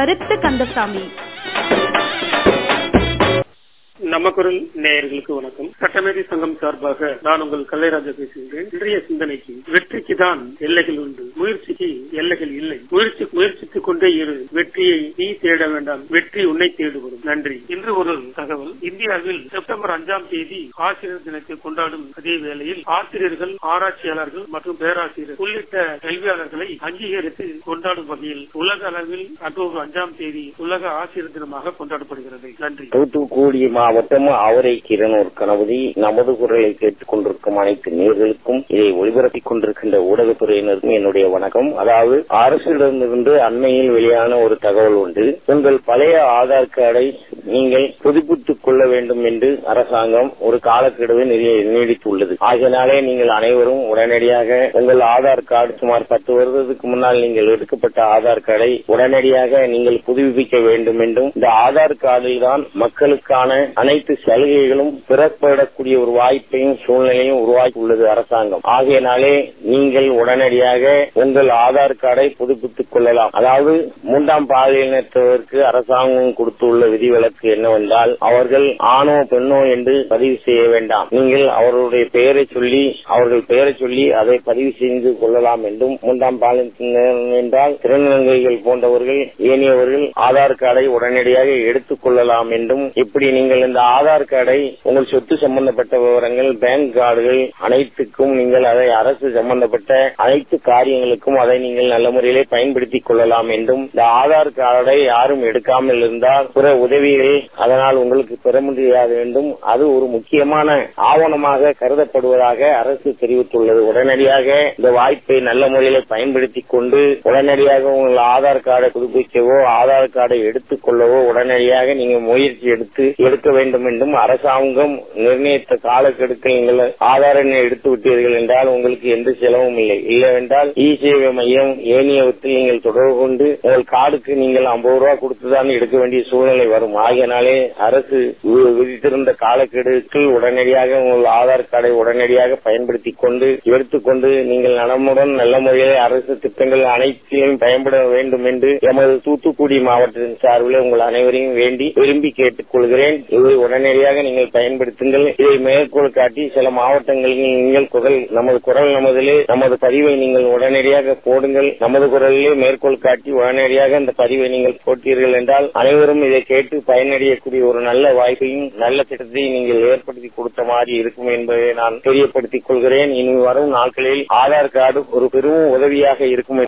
கருத்து கந்தசாமி நம்ம குரல் நேயர்களுக்கு வணக்கம் சட்டமேதை சங்கம் சார்பாக நான் உங்கள் கல்லைராஜா பேசுகின்றேன் இன்றைய சிந்தனைக்கு வெற்றிக்கு தான் எல்லைகள் உண்டு முயற்சிக்கு எல்லைகள் இல்லை முயற்சி முயற்சித்துக் கொண்டே இரு வெற்றியை நீ தேட வேண்டாம் வெற்றி உன்னை தேடுவரும் நன்றி இன்று ஒரு தகவல் இந்தியாவில் செப்டம்பர் அஞ்சாம் தேதி ஆசிரியர் தினத்தை கொண்டாடும் அதே வேளையில் ஆசிரியர்கள் ஆராய்ச்சியாளர்கள் மற்றும் பேராசிரியர் உள்ளிட்ட கல்வியாளர்களை அங்கீகரித்து கொண்டாடும் வகையில் உலக அளவில் அக்டோபர் அஞ்சாம் தேதி உலக ஆசிரியர் தினமாக கொண்டாடப்படுகிறது நன்றி தூத்துக்குடி மாவட்டம் அவரை கிரணூர் கணபதி நமது குரலை கேட்டுக் கொண்டிருக்கும் அனைத்து நேர்களுக்கும் இதை ஒளிபரப்பிக் கொண்டிருக்கின்ற ஊடகத்துறையினருக்கும் என்னுடைய வணக்கம் அதாவது அரசிடமிருந்து அண்மையில் வெளியான ஒரு தகவல் உண்டு உங்கள் பழைய ஆதார் கார்டை நீங்கள் புதுப்பித்துக் கொள்ள வேண்டும் என்று அரசாங்கம் ஒரு காலக்கெடுவை நிதி- நீடித்துள்ளது ஆகையினாலே நீங்கள் அனைவரும் உடனடியாக உங்கள் ஆதார் கார்டு சுமார் பத்து வருடத்துக்கு முன்னால் நீங்கள் எடுக்கப்பட்ட ஆதார் கார்டை உடனடியாக நீங்கள் புதுப்பிக்க வேண்டும் என்றும் இந்த ஆதார் கார்டில் தான் மக்களுக்கான அனைத்து சலுகைகளும் பெறப்படக்கூடிய ஒரு வாய்ப்பையும் சூழ்நிலையும் உருவாக்கி உள்ளது அரசாங்கம் ஆகையினாலே நீங்கள் உடனடியாக உங்கள் ஆதார் கார்டை புதுப்பித்துக் கொள்ளலாம் அதாவது மூன்றாம் பாலினத்தவருக்கு அரசாங்கம் கொடுத்துள்ள விதிவிலக்கு என்னவென்றால் அவர்கள் ஆணோ பெண்ணோ என்று பதிவு செய்ய வேண்டாம் நீங்கள் அவர்களுடைய பெயரை சொல்லி அவர்கள் பெயரை சொல்லி அதை பதிவு செய்து கொள்ளலாம் என்றும் மூன்றாம் பாலினம் என்றால் திருநங்கைகள் போன்றவர்கள் ஏனையவர்கள் ஆதார் கார்டை உடனடியாக எடுத்துக் கொள்ளலாம் என்றும் இப்படி நீங்கள் இந்த ஆதார் கார்டை உங்கள் சொத்து சம்பந்தப்பட்ட விவரங்கள் பேங்க் கார்டுகள் அனைத்துக்கும் நீங்கள் அதை அரசு சம்பந்தப்பட்ட அனைத்து காரியங்களுக்கும் அதை நீங்கள் நல்ல முறையிலே பயன்படுத்திக் கொள்ளலாம் என்றும் இந்த ஆதார் கார்டை யாரும் எடுக்காமல் இருந்தால் பிற உதவிகள் அதனால் உங்களுக்கு பெற முடியாது என்றும் அது ஒரு முக்கியமான ஆவணமாக கருதப்படுவதாக அரசு தெரிவித்துள்ளது உடனடியாக இந்த வாய்ப்பை நல்ல முறையில பயன்படுத்திக் கொண்டு உடனடியாக உங்கள் ஆதார் கார்டை புதுப்பிக்கவோ ஆதார் கார்டை எடுத்துக் கொள்ளவோ உடனடியாக நீங்க முயற்சி எடுத்து எடுக்க வேண்டும் என்றும் அரசாங்கம் நிர்ணயித்த காலக்கெடுக்கில் நீங்கள் ஆதார் எண்ணை எடுத்து விட்டீர்கள் என்றால் உங்களுக்கு எந்த செலவும் இல்லை இல்லை என்றால் இ சேவை மையம் ஏனியவற்றில் நீங்கள் தொடர்பு கொண்டு உங்கள் கார்டுக்கு நீங்கள் ஐம்பது ரூபாய் கொடுத்துதான் எடுக்க வேண்டிய சூழ்நிலை வரும் ஆகையினாலே அரசு வி- விதித்திருந்த காலக்கெடுக்கில் உடனடியாக உங்கள் ஆதார் கார்டை உடனடியாக பயன்படுத்திக் கொண்டு எடுத்துக்கொண்டு நீங்கள் நலமுடன் நல்ல முறையில் அரசு திட்டங்கள் அனைத்தையும் பயன்பட வேண்டும் என்று எமது தூத்துக்குடி மாவட்டத்தின் சார்பில் உங்கள் அனைவரையும் வேண்டி விரும்பி கேட்டுக் கொள்கிறேன் இதை உடனடியாக நீங்கள் பயன்படுத்துங்கள் இதை மேற்கோள் காட்டி சில மாவட்டங்களில் நீங்கள் குரல் நமது குரல் நமதிலே நமது பதிவை நீங்கள் உடனடியாக போடுங்கள் நமது குரலிலே மேற்கோள் காட்டி உடனடியாக இந்த பதிவை நீங்கள் போட்டீர்கள் என்றால் அனைவரும் இதை கேட்டு பயனடையக்கூடிய ஒரு நல்ல வாய்ப்பையும் நல்ல திட்டத்தையும் நீங்கள் ஏற்படுத்தி கொடுத்த மாதிரி இருக்கும் என்பதை நான் தெரியப்படுத்திக் கொள்கிறேன் இனி வரும் நாட்களில் ஆதார் கார்டு ஒரு பெரும் உதவியாக இருக்கும்